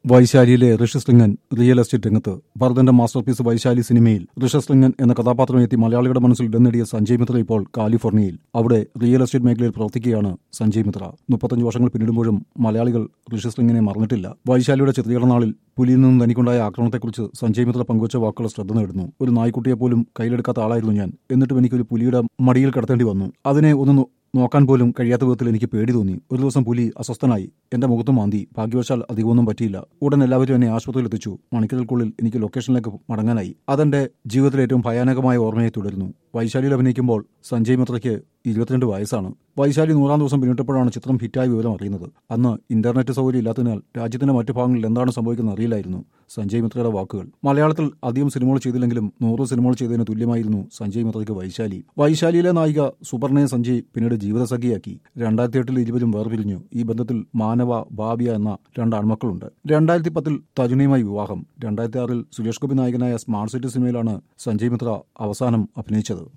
വൈശാലിയിലെ ഋഷിശൃംഗൻ real estate രംഗത്ത് ഭരതന്റെ masterpiece Vaishali സിനിമയിൽ ഋഷിശൃംഗൻ എന്ന കഥാപാത്രമെത്തി മലയാളികളുടെ മനസ്സിൽ ഇടം നേടിയ സഞ്ജയ് മിത്ര ഇപ്പോൾ കാലിഫോർണിയയിൽ അവിടെ റിയൽ എസ്റ്റേറ്റ് മേഖലയിൽ പ്രവർത്തിക്കുകയാണ് സഞ്ജയ് മിത്ര മുപ്പത്തഞ്ച് വർഷങ്ങൾ പിന്നിടുമ്പോഴും മലയാളികൾ ഋഷിശൃംഗനെ മറന്നിട്ടില്ല വൈശാലിയുടെ ചിത്രീകരണ നാളിൽ പുലിയിൽ നിന്നും തനിക്കുണ്ടായ ആക്രമണത്തെക്കുറിച്ച് സഞ്ജയ് മിത്ര പങ്കുവച്ച വാക്കുകൾ ശ്രദ്ധ നേടുന്നു ഒരു നായ്ക്കുട്ടിയെ പോലും കയ്യിലെടുക്കാത്ത ആളായിരുന്നു ഞാൻ എന്നിട്ടും എനിക്കൊരു പുലിയുടെ മടിയിൽ കിടത്തേണ്ടി വന്നു അതിനെ ഒന്ന് നോ- നോക്കാൻ പോലും കഴിയാത്ത വിധത്തിൽ എനിക്ക് പേടി തോന്നി ഒരു ദിവസം പുലി അസ്വസ്ഥനായി എന്റെ മുഖത്ത് മാന്തി ഭാഗ്യവശാൽ അധികമൊന്നും പറ്റിയില്ല ഉടൻ എല്ലാവരും എന്നെ ആശുപത്രിയിൽ എത്തിച്ചു മണിക്കൂറുകൾക്കുള്ളിൽ എനിക്ക് ലൊക്കേഷനിലേക്ക് മടങ്ങാനായി അതെന്റെ ജീവിതത്തിലെ ഏറ്റവും ഭയാനകമായ ഓർമ്മയെ തുടരുന്നു വൈശാലിയിൽ അഭിനയിക്കുമ്പോൾ സഞ്ജയ് മിത്രയ്ക്ക് ഇരുപത്തിരണ്ട് വയസ്സാണ് വൈശാലി നൂറാം ദിവസം പിന്നിട്ടപ്പോഴാണ് ചിത്രം ഹിറ്റായ വിവരം അറിയുന്നത് അന്ന് ഇന്റർനെറ്റ് സൗകര്യം ഇല്ലാത്തതിനാൽ രാജ്യത്തിന്റെ മറ്റു ഭാഗങ്ങളിൽ എന്താണ് സംഭവിക്കുന്നത് അറിയില്ലായിരുന്നു സഞ്ജയ് മിത്രയുടെ വാക്കുകൾ മലയാളത്തിൽ അധികം സിനിമകൾ ചെയ്തില്ലെങ്കിലും നൂറ് സിനിമകൾ ചെയ്തതിന് തുല്യമായിരുന്നു സഞ്ജയ് മിത്രയ്ക്ക് വൈശാലി വൈശാലിയിലെ നായിക സുപർണയെ സഞ്ജയ് പിന്നീട് ജീവിതസഖിയാക്കി രണ്ടായിരത്തി എട്ടിൽ ഇരുവരും വേർപിരിഞ്ഞു ഈ ബന്ധത്തിൽ മാനവ ഭാവിയ എന്ന രണ്ട് ആൺമക്കളുണ്ട് രണ്ടായിരത്തി പത്തിൽ തജുണിയുമായി വിവാഹം രണ്ടായിരത്തി ആറിൽ സുരേഷ് ഗോപി നായകനായ സ്മാർട്ട് സിറ്റി സിനിമയിലാണ് സഞ്ജയ് മിത്ര അവസാനം അഭിനയിച്ചത്